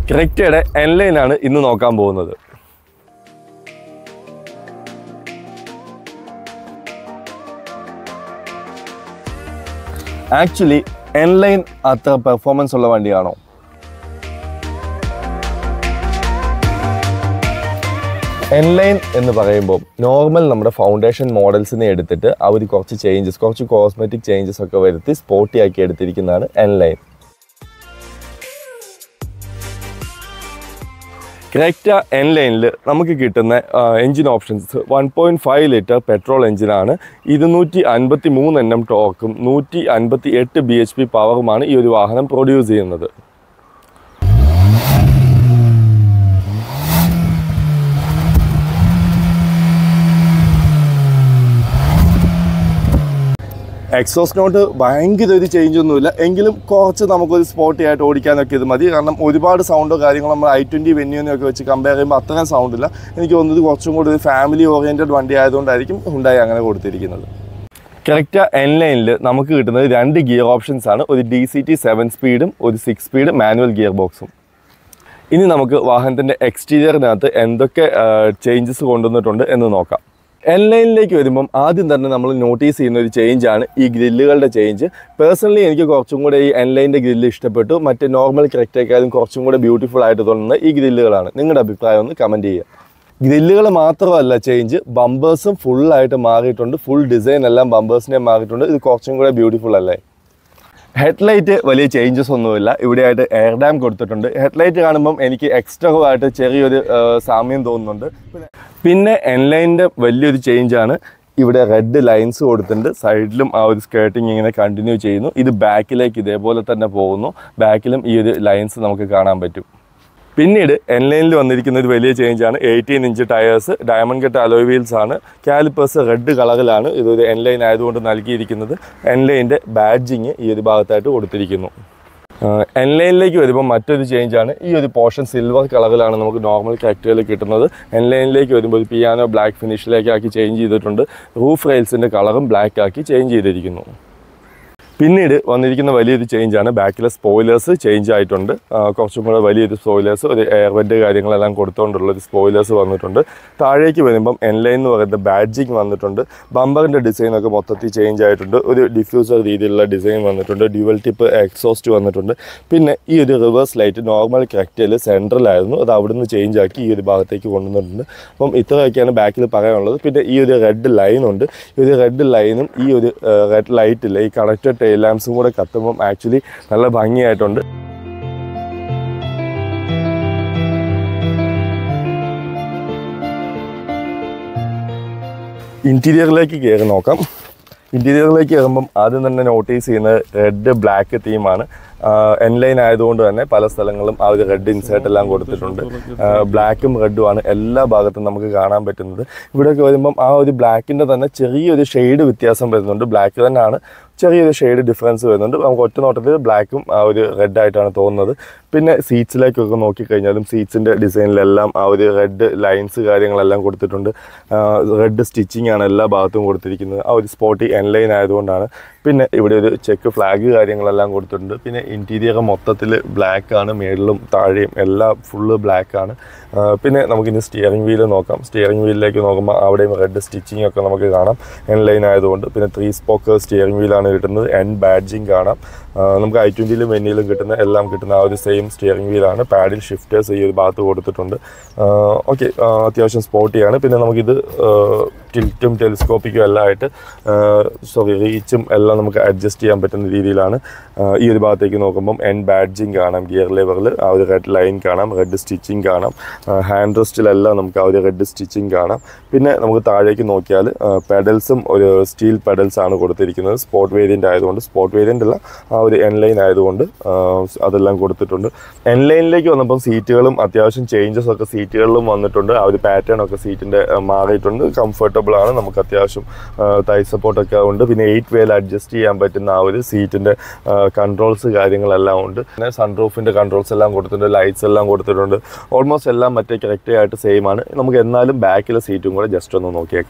ക്രെറ്റയുടെ എൻലൈനാണ് ഇന്ന് നോക്കാൻ പോകുന്നത് ആക്ച്വലി എൻലൈൻ അത്ര പെർഫോമൻസ് ഉള്ള വണ്ടിയാണോ എൻലൈൻ എന്ന് പറയുമ്പോൾ നോർമൽ നമ്മുടെ ഫൗണ്ടേഷൻ മോഡൽസിനെ എടുത്തിട്ട് അവർ കുറച്ച് ചേഞ്ചസ് കുറച്ച് കോസ്മെറ്റിക് ചേഞ്ചസ് ഒക്കെ വരുത്തി സ്പോർട്ടി ആക്കി എടുത്തിരിക്കുന്നതാണ് എൻലൈൻ ക്രെറ്റ എൻ ലൈനിൽ നമുക്ക് കിട്ടുന്ന engine options one point five litre petrol എഞ്ചിനാണ് ഇരുന്നൂറ്റി അൻപത്തി മൂന്ന് എൻ എം ടോർക്കും നൂറ്റി അൻപത്തി എട്ട് ബി എച്ച് പി പവറുമാണ് ഈ ഒരു വാഹനം പ്രൊഡ്യൂസ് ചെയ്യുന്നത് എക്സോസ് നോട്ട് ഭയങ്കര ഒരു ചേഞ്ച് ഒന്നുമില്ല എങ്കിലും കുറച്ച് നമുക്കൊരു സ്പോട്ടി ആയിട്ട് ഓടിക്കാനൊക്കെ ഇത് മതി കാരണം ഒരുപാട് സൗണ്ടോ കാര്യങ്ങളോ നമ്മൾ ഐ ട്വൻറ്റി വെന്യൂനെയൊക്കെ വെച്ച് കമ്പയർ ചെയ്യുമ്പോൾ അത്രയും സൗണ്ട് ഇല്ല എനിക്ക് തോന്നുന്നത് കുറച്ചും കൂടി ഒരു ഫാമിലി ഓറിയൻറ്റഡ് വണ്ടി ആയതുകൊണ്ടായിരിക്കും ഹുണ്ടായി അങ്ങനെ കൊടുത്തിരിക്കുന്നത് കറക്റ്റ് എൻ ലൈനിൽ നമുക്ക് കിട്ടുന്നത് രണ്ട് ഗിയർ ഓപ്ഷൻസ് ആണ് ഒരു ഡി സി ടി സെവൻ സ്പീഡും ഒരു സിക്സ് സ്പീഡ് മാനുവൽ ഗിയർ ബോക്സും ഇനി നമുക്ക് വാഹനത്തിൻ്റെ എക്സ്റ്റീരിയറിനകത്ത് എന്തൊക്കെ ചേഞ്ചസ് കൊണ്ടുവന്നിട്ടുണ്ട് എന്ന് നോക്കാം എൻ ലൈനിലേക്ക് വരുമ്പം ആദ്യം തന്നെ നമ്മൾ നോട്ടീസ് ചെയ്യുന്ന ഒരു ചേഞ്ച് ആണ് ഈ ഗ്രില്ലുകളുടെ ചേഞ്ച് പേഴ്സണലി എനിക്ക് കുറച്ചും കൂടെ ഈ എൻ ലൈനിൻ്റെ ഗ്രില്ല് ഇഷ്ടപ്പെട്ടു മറ്റേ നോർമൽ കറക്റ്റേക്കാളും കുറച്ചും കൂടെ ബ്യൂട്ടിഫുൾ ആയിട്ട് തോന്നുന്നത് ഈ ഗ്രില്ലുകളാണ് നിങ്ങളുടെ അഭിപ്രായം ഒന്ന് കമൻറ്റ് ചെയ്യുക ഗ്രില്ലുകൾ മാത്രമല്ല ചേഞ്ച് ബമ്പേഴ്സും ഫുള്ളായിട്ട് മാറിയിട്ടുണ്ട് ഫുൾ ഡിസൈൻ എല്ലാം ബമ്പേഴ്സിനെ മാറിയിട്ടുണ്ട് ഇത് കുറച്ചും കൂടെ ബ്യൂട്ടിഫുൾ അല്ലേ ഹെഡ്ലൈറ്റ് വലിയ ചേഞ്ചസ് ഒന്നുമില്ല ഇവിടെയായിട്ട് എയർ ഡാം കൊടുത്തിട്ടുണ്ട് ഹെഡ്ലൈറ്റ് കാണുമ്പം എനിക്ക് എക്സ്ട്രാ ആയിട്ട് ചെറിയൊരു ആ, സാമ്യം തോന്നുന്നുണ്ട് പിന്നെ പിന്നെ എൻലൈനിൻ്റെ വലിയൊരു ചേഞ്ചാണ് ഇവിടെ റെഡ് ലൈൻസ് കൊടുത്തിട്ടുണ്ട് സൈഡിലും ആ ഒരു സ്കേർട്ടിങ് ഇങ്ങനെ കണ്ടിന്യൂ ചെയ്യുന്നു ഇത് ബാക്കിലേക്ക് ഇതേപോലെ തന്നെ പോകുന്നു ബാക്കിലും ഈ ഒരു ലൈൻസ് നമുക്ക് കാണാൻ പറ്റും പിന്നീട് എൻ ലൈനിൽ വന്നിരിക്കുന്ന ഒരു വലിയ ചേഞ്ച് ആണ് eighteen inch tyres diamond cut alloy wheels ആണ് കാലിപ്പേഴ്സ് റെഡ് കളറിലാണ് ഇതൊരു എൻ ലൈൻ ആയതുകൊണ്ട് നൽകിയിരിക്കുന്നത് എൻ ലൈനിൻ്റെ ബാഡ്ജിങ് ഈ ഒരു ഭാഗത്തായിട്ട് കൊടുത്തിരിക്കുന്നു എൻ ലൈനിലേക്ക് വരുമ്പോൾ മറ്റൊരു ചേഞ്ച് ആണ് ഈ ഒരു പോർഷൻ സിൽവർ കളറിലാണ് നമുക്ക് നോർമൽ ക്യാക്ടറിൽ കിട്ടുന്നത് എൻ ലൈനിലേക്ക് വരുമ്പോൾ ഒരു പിയാനോ ബ്ലാക്ക് ഫിനിഷിലേക്ക് ആക്കി ചേഞ്ച് ചെയ്തിട്ടുണ്ട് റൂഫ് റെയിൽസിൻ്റെ കളറും ബ്ലാക്ക് ആക്കി ചേഞ്ച് ചെയ്തിരിക്കുന്നു പിന്നീട് വന്നിരിക്കുന്ന വലിയൊരു ചേഞ്ച് ആണ് ബാക്കിലെ സ്പോയിലേഴ്സ് ചേഞ്ച് ആയിട്ടുണ്ട് ആ, കുറച്ചും കൂടെ വലിയൊരു സ്പോയിലേഴ്സ് ഒരു എയർ വെഡ് കാര്യങ്ങളെല്ലാം കൊടുത്തുകൊണ്ടുള്ള ഒരു സ്പോയിലേഴ്സ് വന്നിട്ടുണ്ട് താഴേക്ക് വരുമ്പം എൻലൈൻ എന്ന് പറയുന്ന ബാഡ്ജിങ് വന്നിട്ടുണ്ട് ബമ്പറിൻ്റെ ഡിസൈനൊക്കെ മൊത്തത്തിൽ ചേഞ്ച് ആയിട്ടുണ്ട് ഒരു ഡിഫ്യൂസർ രീതിയിലുള്ള ഡിസൈൻ വന്നിട്ടുണ്ട് ഡ്യുവൽ ടിപ്പ് എക്സോസ്റ്റ് വന്നിട്ടുണ്ട് പിന്നെ ഈ ഒരു റിവേഴ്സ് ലൈറ്റ് നോർമൽ കറക്റ്റിൽ സെൻട്രലായിരുന്നു അത് അവിടുന്ന് ചേഞ്ച് ആക്കി ഈ ഒരു ഭാഗത്തേക്ക് കൊണ്ടുവന്നിട്ടുണ്ട് അപ്പം ഇത്രയൊക്കെയാണ് ബാക്കിൽ പറയാനുള്ളത് പിന്നെ ഈ ഒരു റെഡ് ലൈൻ ഉണ്ട് ഈ ഒരു റെഡ് ലൈനും ഈ ഒരു റെഡ് ലൈറ്റില്ല ഈ കണക്റ്റഡ് ടെയിൽ ലാംപ്സും കൂടെ കത്തുമ്പം ആക്ച്വലി നല്ല ഭംഗിയായിട്ടുണ്ട് ഇൻറ്റീരിയറിലേക്ക് കയറി നോക്കാം ഇൻറ്റീരിയറിലേക്ക് കയറുമ്പം ആദ്യം തന്നെ നോട്ടീസ് ചെയ്യുന്നത് റെഡ് ബ്ലാക്ക് തീമാണ് എൻലൈൻ ആയതുകൊണ്ട് തന്നെ പല സ്ഥലങ്ങളും ആ ഒരു റെഡ് ഇൻസേർട്ട് എല്ലാം കൊടുത്തിട്ടുണ്ട് ബ്ലാക്കും റെഡും ആണ് എല്ലാ ഭാഗത്തും നമുക്ക് കാണാൻ പറ്റുന്നത് ഇവിടെയൊക്കെ വരുമ്പം ആ ഒരു ബ്ലാക്കിൻ്റെ തന്നെ ചെറിയൊരു ഷെയ്ഡ് വ്യത്യാസം വരുന്നുണ്ട് ബ്ലാക്ക് തന്നെയാണ് ചെറിയൊരു ഷെയ്ഡ് ഡിഫറൻസ് വരുന്നുണ്ട് നമുക്ക് ഒറ്റ നോട്ടത്തിൽ ബ്ലാക്കും ആ ഒരു റെഡ് ആയിട്ടാണ് തോന്നുന്നത് പിന്നെ സീറ്റ്സിലേക്കൊക്കെ നോക്കിക്കഴിഞ്ഞാലും സീറ്റ്സിൻ്റെ ഡിസൈനിലെല്ലാം ആ ഒരു റെഡ് ലൈൻസ് കാര്യങ്ങളെല്ലാം കൊടുത്തിട്ടുണ്ട് റെഡ് സ്റ്റിച്ചിങ് ആണ് എല്ലാ ഭാഗത്തും കൊടുത്തിരിക്കുന്നത് ആ ഒരു സ്പോട്ടി എൻലൈൻ ആയതുകൊണ്ടാണ് പിന്നെ ഇവിടെ ഒരു ചെക്ക് ഫ്ലാഗ് കാര്യങ്ങളെല്ലാം കൊടുത്തിട്ടുണ്ട് പിന്നെ ഇൻറ്റീരിയർ മൊത്തത്തിൽ ബ്ലാക്ക് ആണ് മേളിലും താഴെയും എല്ലാം ഫുള്ള് ബ്ലാക്ക് ആണ് ആ, പിന്നെ നമുക്കിനി സ്റ്റിയറിംഗ് വീല് നോക്കാം സ്റ്റിയറിംഗ് വീലിലേക്ക് നോക്കുമ്പോൾ അവിടെയും റെഡ് സ്റ്റിച്ചിങ് ഒക്കെ നമുക്ക് കാണാം എൻ ലൈൻ ആയതുകൊണ്ട് പിന്നെ ത്രീ സ്പോക്ക് സ്റ്റിയറിംഗ് വീലാണ് കിട്ടുന്നത് എൻ ബാഡ്ജിങ് കാണാം ആ, നമുക്ക് ഐ ട്വൻറ്റിയിലും വെന്നിയിലും കിട്ടുന്ന എല്ലാം കിട്ടുന്ന ആ ഒരു സെയിം സ്റ്റിയറിംഗ് വീലാണ് പാഡിൽ ഷിഫ്റ്റേഴ്സ് ഈ ഒരു ഭാഗത്ത് കൊടുത്തിട്ടുണ്ട് ഓക്കെ അത്യാവശ്യം സ്പോട്ടിയാണ് പിന്നെ നമുക്കിത് ടിൽറ്റും ടെലിസ്കോപ്പിക്കും എല്ലാം ആയിട്ട് സോറി റീച്ചും എല്ലാം നമുക്ക് അഡ്ജസ്റ്റ് ചെയ്യാൻ പറ്റുന്ന രീതിയിലാണ് ആ, ഈ ഒരു ഭാഗത്തേക്ക് നോക്കുമ്പം എൻ ബാഡ്ജിങ് കാണാം ഗിയർ ലെവറിൽ ആ ഒരു റെഡ് ലൈൻ കാണാം റെഡ് സ്റ്റിച്ചിങ് കാണാം ഹാൻഡ് റെസ്റ്റിലെല്ലാം നമുക്ക് ആ ഒരു റെഡ് സ്റ്റിച്ചിങ് കാണാം പിന്നെ നമുക്ക് താഴേക്ക് നോക്കിയാൽ പെഡൽസും ഒരു സ്റ്റീൽ പെഡൽസ് ആണ് കൊടുത്തിരിക്കുന്നത് സ്പോർട്ട് വേരിയൻ്റ് ആയതുകൊണ്ട് സ്പോർട്ട് വേരിയൻ്റ് അല്ല ആ ഒരു എൻ ലൈൻ ആയതുകൊണ്ട് ആ, അതെല്ലാം കൊടുത്തിട്ടുണ്ട് എൻ ലൈനിലേക്ക് വന്നപ്പം സീറ്റുകളും അത്യാവശ്യം ചേഞ്ചസ് ഒക്കെ സീറ്റുകളിലും വന്നിട്ടുണ്ട് ആ ഒരു പാറ്റേൺ ഒക്കെ സീറ്റിൻ്റെ മാറിയിട്ടുണ്ട് കംഫർട്ടബിൾ ആണ് നമുക്ക് അത്യാവശ്യം തൈ സപ്പോർട്ടൊക്കെ ഉണ്ട് പിന്നെ എയ്റ്റ് വേയിൽ അഡ്ജസ്റ്റ് ചെയ്യാൻ പറ്റുന്ന ആ ഒരു സീറ്റിൻ്റെ കൺട്രോൾസ് കാര്യങ്ങളെല്ലാം ഉണ്ട് പിന്നെ സൺറൂഫിൻ്റെ കൺട്രോൾസ് എല്ലാം കൊടുത്തിട്ടുണ്ട് ലൈറ്റ്സ് എല്ലാം കൊടുത്തിട്ടുണ്ട് ഓൾമോസ്റ്റ് എല്ലാം മറ്റേ കറക്റ്റ് ആയിട്ട് സെയിം ആണ് നമുക്ക് എന്നാലും ബാക്കിലെ സീറ്റും കൂടെ ജസ്റ്റ് ഒന്ന് നോക്കിയേക്കാം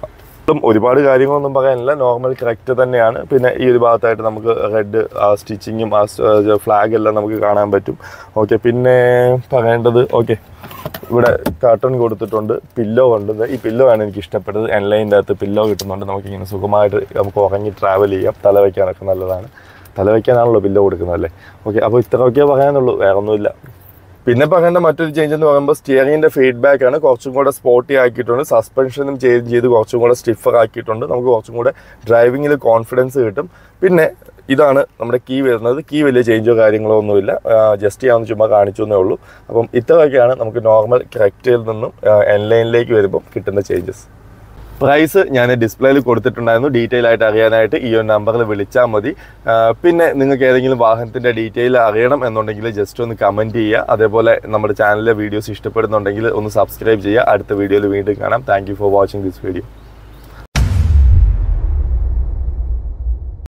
ഒരുപാട് കാര്യങ്ങളൊന്നും പറയാനില്ല നോർമൽ കറക്റ്റ് തന്നെയാണ് പിന്നെ ഈ ഒരു ഭാഗത്തായിട്ട് നമുക്ക് റെഡ് ആ സ്റ്റിച്ചിങ്ങും ആ ഫ്ലാഗ് എല്ലാം നമുക്ക് കാണാൻ പറ്റും ഓക്കെ പിന്നെ പറയേണ്ടത് ഓക്കെ ഇവിടെ കാർട്ടൺ കൊടുത്തിട്ടുണ്ട് പില്ലോ ഉണ്ട് ദേ ഈ പില്ലോ ആണ് എനിക്ക് ഇഷ്ടപ്പെട്ടത് എൻലൈൻ്റെ അകത്ത് പില്ലോ കിട്ടുന്നുണ്ട് നമുക്കിങ്ങനെ സുഖമായിട്ട് നമുക്ക് ഉറങ്ങി ട്രാവൽ ചെയ്യാം തല വയ്ക്കാനൊക്കെ നല്ലതാണ് തല വയ്ക്കാനാണല്ലോ പില്ലോ കൊടുക്കുന്നത് അല്ലേ ഓക്കെ അപ്പോൾ ഇത്രയൊക്കെ പറയാനുള്ളൂ വേറെ ഒന്നുമില്ല പിന്നെ പറയേണ്ട മറ്റൊരു ചേഞ്ച് എന്ന് പറയുമ്പോൾ സ്റ്റിയറിംഗിന്റെ ഫീഡ്ബാക്ക് ആണ് കുറച്ചും കൂടെ സ്പോട്ടി ആക്കിയിട്ടുണ്ട് സസ്പെൻഷനും ചേഞ്ച് ചെയ്ത് കുറച്ചും കൂടെ സ്റ്റിഫർ ആക്കിയിട്ടുണ്ട് നമുക്ക് കുറച്ചും കൂടെ ഡ്രൈവിങ്ങിൽ കോൺഫിഡൻസ് കിട്ടും പിന്നെ ഇതാണ് നമ്മുടെ കീ വരുന്നത് കീ വലിയ ചേഞ്ചോ കാര്യങ്ങളോ ഒന്നുമില്ല ജസ്റ്റ് ചെയ്യാൻ ചുമ്മാ കാണിച്ചു എന്നേ ഉള്ളൂ അപ്പം ഇത്രയൊക്കെയാണ് നമുക്ക് നോർമൽ കറക്റ്റിൽ നിന്നും എൻലൈനിലേക്ക് വരുമ്പോൾ കിട്ടുന്ന ചേഞ്ചസ് പ്രൈസ് ഞാൻ ഡിസ്പ്ലേയിൽ കൊടുത്തിട്ടുണ്ടായിരുന്നു ഡീറ്റെയിൽ ആയിട്ട് അറിയാനായിട്ട് ഈ ഒരു നമ്പറിൽ വിളിച്ചാൽ മതി ആ, പിന്നെ നിങ്ങൾക്ക് ഏതെങ്കിലും വാഹനത്തിൻ്റെ ഡീറ്റെയിൽ അറിയണം എന്നുണ്ടെങ്കിൽ ജസ്റ്റ് ഒന്ന് കമൻറ്റ് ചെയ്യുക അതേപോലെ നമ്മുടെ ചാനലിലെ വീഡിയോസ് ഇഷ്ടപ്പെടുന്നുണ്ടെങ്കിൽ ഒന്ന് സബ്സ്ക്രൈബ് ചെയ്യുക അടുത്ത വീഡിയോയിൽ വീണ്ടും കാണാം thank for watching this video